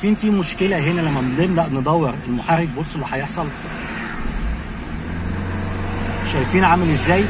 شايفين في مشكله هنا لما بنبدا ندور المحرك بصوا اللي هيحصل شايفين عامل ازاي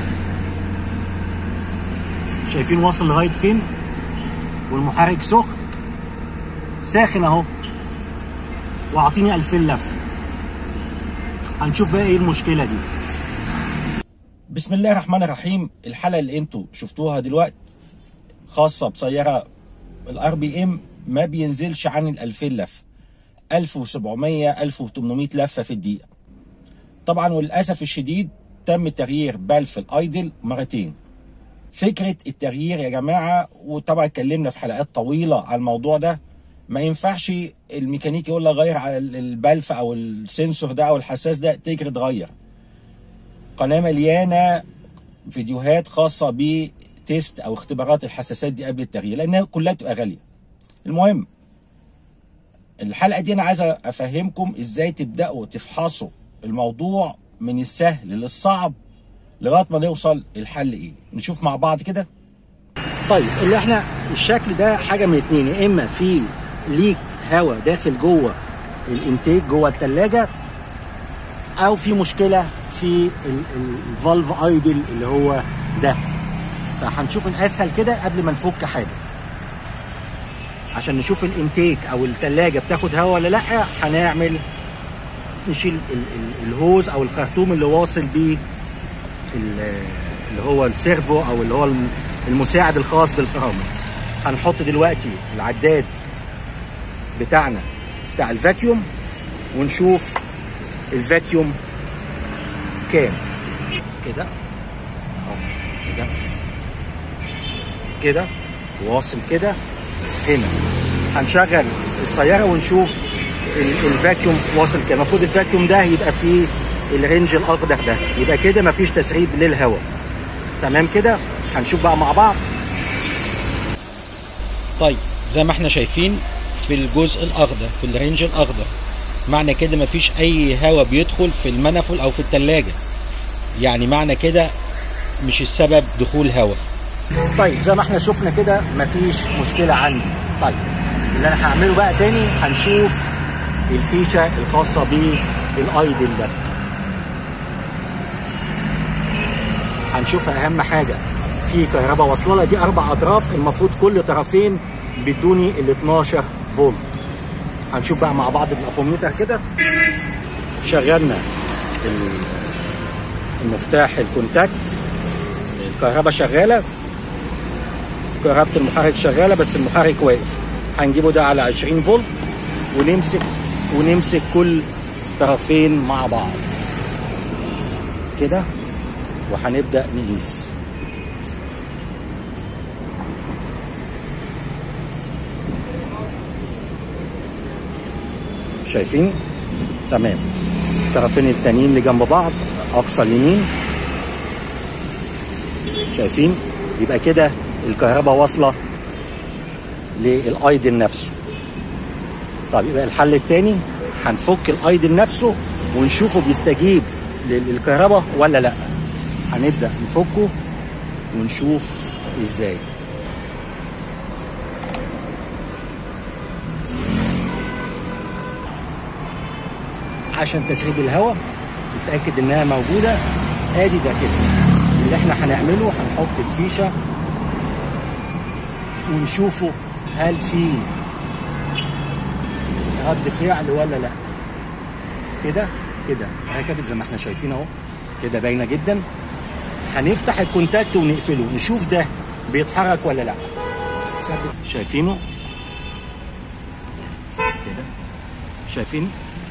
شايفين واصل لغايه فين والمحرك سخن ساخن اهو واعطيني 2000 لفه هنشوف بقى ايه المشكله دي بسم الله الرحمن الرحيم الحلقه اللي انتوا شفتوها دلوقتي خاصه بسياره الار بي ام ما بينزلش عن ال 2000 لفه 1700 1800 لفه في الدقيقه طبعا وللاسف الشديد تم تغيير بلف الايدل مرتين فكره التغيير يا جماعه وطبعا اتكلمنا في حلقات طويله على الموضوع ده ما ينفعش الميكانيكي يقول لك غير على البلف او السنسور ده او الحساس ده تجري تغير قناه مليانه فيديوهات خاصه بتيست او اختبارات الحساسات دي قبل التغيير لانها كلها بتبقى غاليه المهم الحلقه دي انا عايز افهمكم ازاي تبداوا تفحصوا الموضوع من السهل للصعب لغايه ما نوصل الحل ايه نشوف مع بعض كده طيب اللي احنا الشكل ده حاجه من اتنين يا اما في ليك هواء داخل جوه الانتيك جوه الثلاجه او في مشكله في الفالف ايدل اللي هو ده فهنشوف الاسهل كده قبل ما نفك حاجه عشان نشوف الانتيك او الثلاجه بتاخد هواء ولا لا هنعمل نشيل ال ال الهوز او الخرطوم اللي واصل بيه اللي هو السيرفو او اللي هو المساعد الخاص بالفرامل هنحط دلوقتي العداد بتاعنا بتاع الفاكيوم ونشوف الفاكيوم كام كده اهو كده كده واصل كده هنا هنشغل السياره ونشوف الفاكيوم واصل كده المفروض الفاكيوم ده يبقى فيه الرينج الاخضر ده يبقى كده مفيش تسريب للهواء تمام كده هنشوف بقى مع بعض طيب زي ما احنا شايفين في الجزء الاخضر في الرينج الاخضر معنى كده مفيش اي هواء بيدخل في المنفل او في التلاجة يعني معنى كده مش السبب دخول هواء طيب زي ما احنا شفنا كده مفيش مشكله عندي طيب اللي انا هعمله بقى تاني هنشوف الفيشه الخاصه بالايدل ده هنشوف اهم حاجه في كهرباء واصله لها دي اربع اطراف المفروض كل طرفين بيدوني ال 12 فولت هنشوف بقى مع بعض بالافوميتر كده شغلنا المفتاح الكونتاكت الكهرباء شغاله كهرباء المحرك شغاله بس المحرك واقف هنجيبه ده على 20 فولت ونمسك ونمسك كل طرفين مع بعض كده وهنبدا نقيس شايفين تمام الطرفين التانيين اللي جنب بعض اقصى اليمين شايفين يبقى كده الكهرباء واصله للايدل نفسه طب يبقى الحل التاني هنفك الايدل نفسه ونشوفه بيستجيب للكهرباء ولا لا هنبدا نفكه ونشوف ازاي عشان تسريب الهواء نتاكد انها موجوده ادي ده كده اللي احنا هنعمله هنحط الفيشه ونشوفه هل في رد فعل ولا لا كده كده ركبت زي ما احنا شايفين اهو كده باينه جدا هنفتح الكونتاكت ونقفله نشوف ده بيتحرك ولا لا شايفينه كده شايفين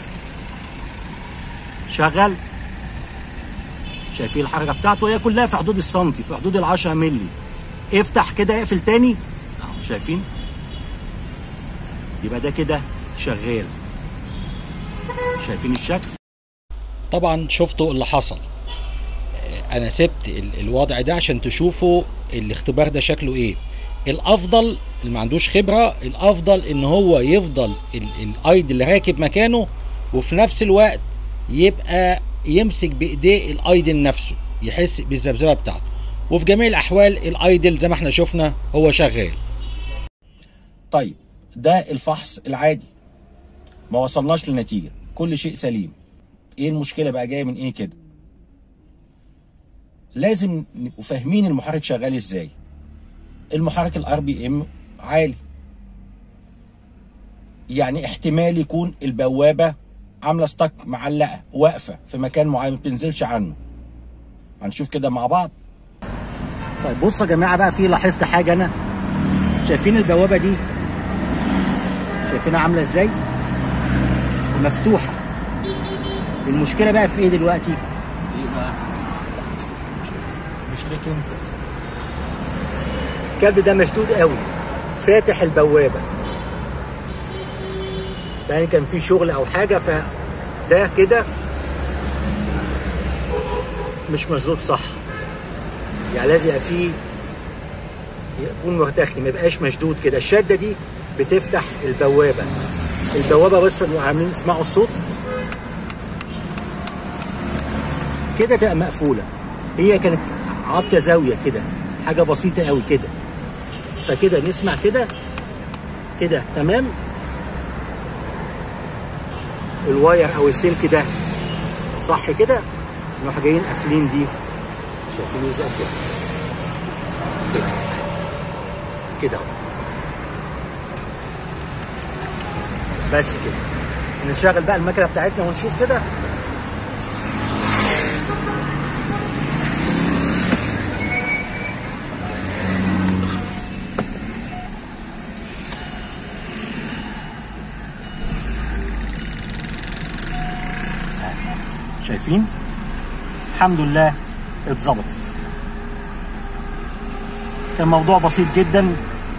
شغال شايفين الحركه بتاعته هي كلها في حدود السنتي في حدود ال 10 مللي افتح كده اقفل تاني شايفين يبقى ده كده شغال شايفين الشكل طبعا شفتوا اللي حصل انا سبت الوضع ده عشان تشوفوا الاختبار ده شكله ايه الافضل اللي ما عندوش خبره الافضل ان هو يفضل الايد اللي راكب مكانه وفي نفس الوقت يبقى يمسك بايديه الايدل نفسه يحس بالذبذبه بتاعته وفي جميع الاحوال الايدل زي ما احنا شفنا هو شغال طيب ده الفحص العادي ما وصلناش لنتيجه كل شيء سليم ايه المشكله بقى جايه من ايه كده لازم نبقوا فاهمين المحرك شغال ازاي المحرك الار بي ام عالي يعني احتمال يكون البوابه عامله ستاك معلقه واقفه في مكان معين ما بتنزلش عنه هنشوف كده مع بعض طيب بصوا يا جماعه بقى في لاحظت حاجه انا شايفين البوابه دي شايفينها عامله ازاي مفتوحه المشكله بقى في ايه دلوقتي ايه بقى مش ليك انت الكلب ده مشدود قوي فاتح البوابه يعني كان في شغل او حاجه فده كده مش مشدود صح يعني لازم يبقى فيه يكون مرتخي ما يبقاش مشدود كده الشده دي بتفتح البوابه البوابه بس انتوا عاملين تسمعوا الصوت كده تبقى مقفوله هي كانت عاطيه زاويه كده حاجه بسيطه قوي كده فكده نسمع كده كده تمام الواير او السلك ده صح كده نروح جايين قافلين دي شايفين ازاي كده كده كده اهو بس كده نشغل بقى المكنه بتاعتنا ونشوف كده شايفين الحمد لله اتظبطت كان موضوع بسيط جدا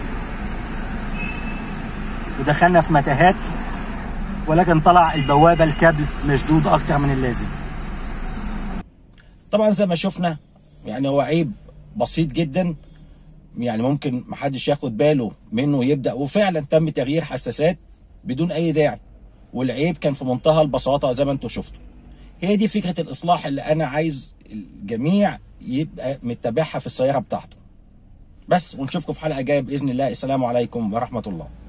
ودخلنا في متاهات ولكن طلع البوابه الكابل مشدود اكتر من اللازم طبعا زي ما شفنا يعني هو عيب بسيط جدا يعني ممكن محدش ياخد باله منه يبدا وفعلا تم تغيير حساسات بدون اي داعي والعيب كان في منتهى البساطه زي ما انتم شفتوا هي دي فكره الاصلاح اللي انا عايز الجميع يبقى متبعها في السياره بتاعته بس ونشوفكم في حلقه جايه باذن الله السلام عليكم ورحمه الله